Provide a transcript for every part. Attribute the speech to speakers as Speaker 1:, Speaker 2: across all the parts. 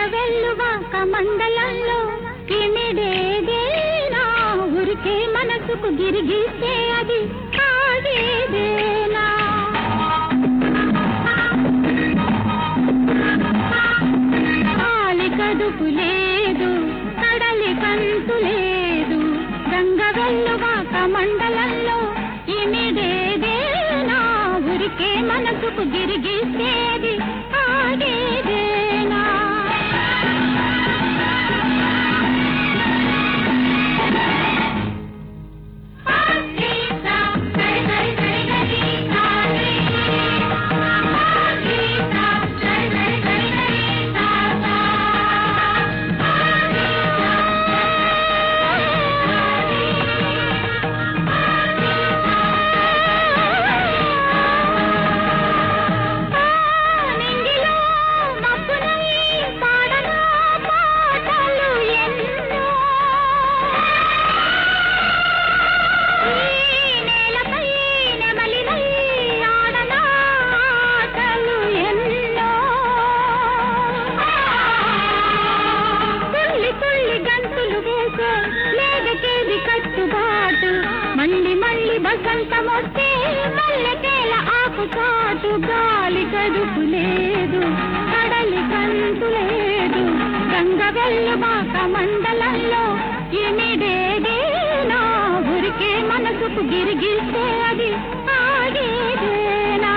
Speaker 1: వెల్లువాక మండలంలో కిమిడేదేనా ఊరికే మనసుకు గిరిగిస్తే అది ఆగేదేనా కాలి కడుపు లేదు కడలి కంతు లేదు గంగ వెల్లువాక మండలంలో ఇమిడేదేనా ఊరికే మనసుకు గిరిగిస్తేది ఆగేదేనా నింగిలో మబ్బునై పాడనా పాటలు ఎన్నో ఈ నేలపై నెమలినై ఆడనా ఆటలు ఎన్నో తుల్లి తుల్లి గంతులు వేసే లేదకేది కట్టుబాటు మళ్ళీ మళ్ళీ బసంతమొస్తే మల్లెకేల ఆకు చాటు గాలి కడుపు లేదు కడలి కంతు లేదు గంగ వెల్లుబాక మండలంలో ఇమిడేదేనా ఊరికే మనసుకు గిరిగిస్తే అది ఆగేదేనా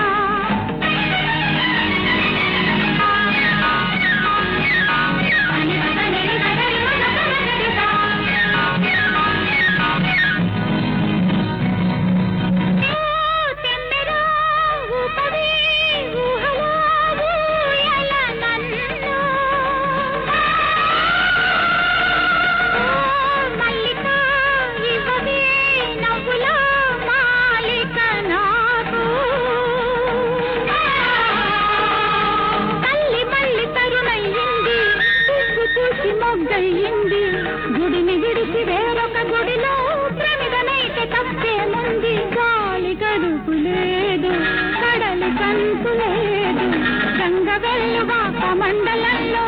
Speaker 1: తల్లి మళ్ళీ తరుణయ్యింది పువ్వు చూసి మొగ్గయ్యింది గుడిని విడిచి వేరొక గుడిలో ప్రమిదనైతే తప్పేముంది గాలి గడుపు లేదు కడలి కంతు లేదు గంగ వెల్లువాక మండలంలో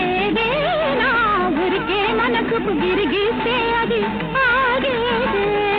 Speaker 1: ఇమిడేదేనా ఊరికే మనసుకు గిరిగిస్తే అది ఆగేదే